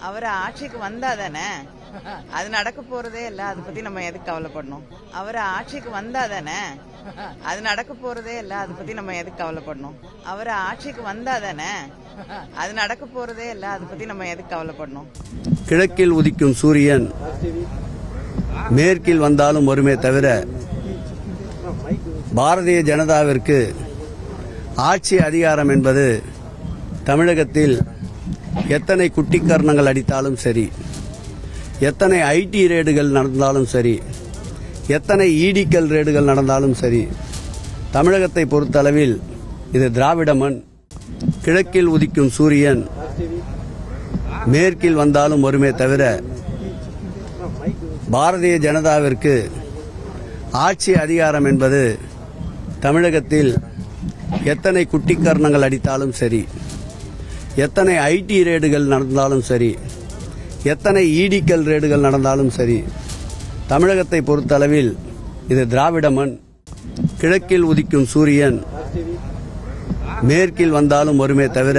அவர் ஆட்சிக்கு வந்தா தானே அது நடக்க போறதே இல்ல அதை பத்தி நம்ம எதுக்கு கவலைப்படணும் அவர் ஆட்சிக்கு வந்தா தானே அது நடக்க போறதே இல்ல அதை பத்தி நம்ம எதுக்கு கவலைப்படணும் அவர் ஆட்சிக்கு வந்தா தானே அது நடக்க போறதே இல்ல அதை பத்தி நம்ம எதுக்கு கவலைப்படணும் கிழக்கில் உதிக்கும் சூரியன் மேற்கில் வந்தாலும் வருமே தவிர பாரதிய ஜனதாவிற்கு ஆட்சி அதிகாரம் என்பது தமிழகத்தில் எத்தனை குட்டிக்கரணங்கள் அடித்தாலும் சரி எத்தனை ஐடி ரேடுகள் நடந்தாலும் சரி எத்தனை ஈடிக்கல் ரேடுகள் நடந்தாலும் சரி தமிழகத்தை பொறுத்தளவில் இது திராவிட மண் கிழக்கில் உதிக்கும் சூரியன் மேற்கில் வந்தாலும் வருமே தவிர பாரதிய ஜனதாவிற்கு ஆட்சி அதிகாரம் என்பது தமிழகத்தில் எத்தனை குட்டிக்கரணங்கள் அடித்தாலும் சரி எத்தனை ஐடி ரேடுகள் நடந்தாலும் சரி எத்தனை ஈடிக்கல் ரேடுகள் நடந்தாலும் சரி தமிழகத்தை பொறுத்தளவில் இது திராவிட மண் கிழக்கில் உதிக்கும் சூரியன் மேற்கில் வந்தாலும் வருமே தவிர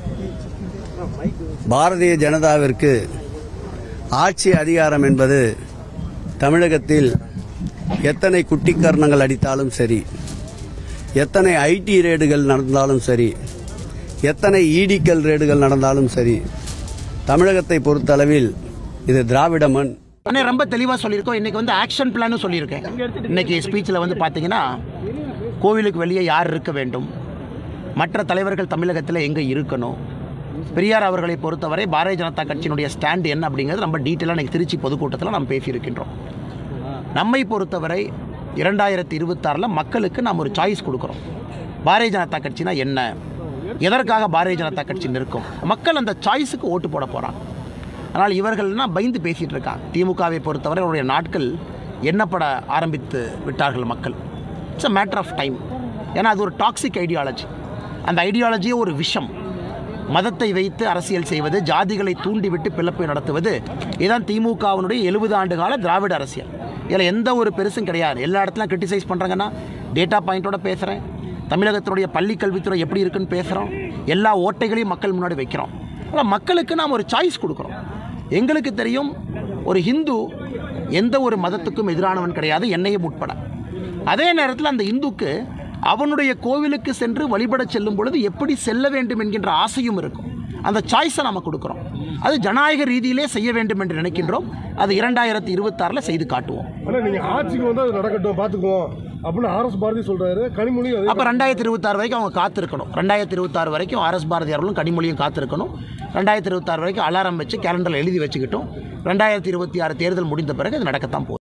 பாரதிய ஜனதாவிற்கு ஆட்சி அதிகாரம் என்பது தமிழகத்தில் எத்தனை குட்டிக்கரணங்கள் அடித்தாலும் சரி எத்தனை ஐடி ரேடுகள் நடந்தாலும் சரி எத்தனை ஈடிக்கல் ரேடுகள் நடந்தாலும் சரி தமிழகத்தை பொறுத்தளவில் இது திராவிட மண் அண்ணே ரொம்ப தெளிவாக சொல்லியிருக்கோம் இன்னைக்கு வந்து ஆக்ஷன் பிளானும் சொல்லியிருக்கேன் இன்னைக்கு ஸ்பீச்சில் வந்து பார்த்தீங்கன்னா கோவிலுக்கு வெளியே யார் இருக்க வேண்டும் மற்ற தலைவர்கள் தமிழகத்தில் எங்கே இருக்கணும் பெரியார் அவர்களை பொறுத்தவரை பாரதிய ஜனதா கட்சியினுடைய ஸ்டாண்ட் என்ன அப்படிங்கிறது ரொம்ப டீட்டெயிலாக இன்னைக்கு திருச்சி பொதுக்கூட்டத்தில் நாம் பேசியிருக்கின்றோம் நம்மை பொறுத்தவரை இரண்டாயிரத்தி இருபத்தாறில் மக்களுக்கு நாம் ஒரு சாய்ஸ் கொடுக்குறோம் பாரதிய ஜனதா கட்சினா என்ன எதற்காக பாரதிய ஜனதா கட்சி நிற்கும் மக்கள் அந்த சாய்ஸுக்கு ஓட்டு போட போகிறாங்க ஆனால் இவர்கள்னா பயந்து பேசிகிட்டு இருக்காங்க திமுகவை பொறுத்தவரை அவருடைய நாட்கள் எண்ணப்பட ஆரம்பித்து விட்டார்கள் மக்கள் it's a matter of time ஏன்னா அது ஒரு டாக்ஸிக் ஐடியாலஜி அந்த ஐடியாலஜியே ஒரு விஷம் மதத்தை வைத்து அரசியல் செய்வது ஜாதிகளை தூண்டிவிட்டு பிளப்பை நடத்துவது இதுதான் திமுகவினுடைய எழுபது ஆண்டு கால திராவிட அரசியல் இதில் எந்த ஒரு பெருசும் கிடையாது எல்லா இடத்துலையும் கிரிட்டிசைஸ் பண்ணுறாங்கன்னா டேட்டா பாயிண்டோட பேசுகிறேன் தமிழகத்தினுடைய பள்ளி கல்வித்துறை எப்படி இருக்குன்னு பேசுகிறோம் எல்லா ஓட்டைகளையும் மக்கள் முன்னாடி வைக்கிறோம் ஆனால் மக்களுக்கு நாம் ஒரு சாய்ஸ் கொடுக்குறோம் எங்களுக்கு தெரியும் ஒரு ஹிந்து எந்த ஒரு மதத்துக்கும் எதிரானவன் கிடையாது என்னையும் உட்பட அதே நேரத்தில் அந்த இந்துக்கு அவனுடைய கோவிலுக்கு சென்று வழிபட செல்லும் பொழுது எப்படி செல்ல வேண்டும் என்கின்ற ஆசையும் இருக்கும் அந்த சாய்ஸை நம்ம கொடுக்குறோம் அது ஜனநாயக ரீதியிலே செய்ய வேண்டும் என்று நினைக்கின்றோம் அது இரண்டாயிரத்தி இருபத்தாறில் செய்து காட்டுவோம் ஆனா நீங்க ஆட்சிக்கு வந்து அது நடக்கட்டும் பாத்துக்குவோம் அப்படின்னு ஆர்எஸ் பாரதி சொல்றாரு கனிமொழி அதே அப்போ ரெண்டாயிரத்தி இருபத்தாறு வரைக்கும் அவங்க காத்திருக்கணும் ரெண்டாயிரத்தி இருபத்தாறு வரைக்கும் ஆர்எஸ் பாரதி அவர்களும் கனிமொழியும் காத்திருக்கணும் ரெண்டாயிரத்தி இருபத்தாறு வரைக்கும் அலாரம் வச்சு கேலண்டரில் எழுதி வச்சுக்கிட்டோம் ரெண்டாயிரத்தி இருபத்தி ஆறு தேர்தல் முடிந்த பிறகு அது நடக்கத்தான் போகுது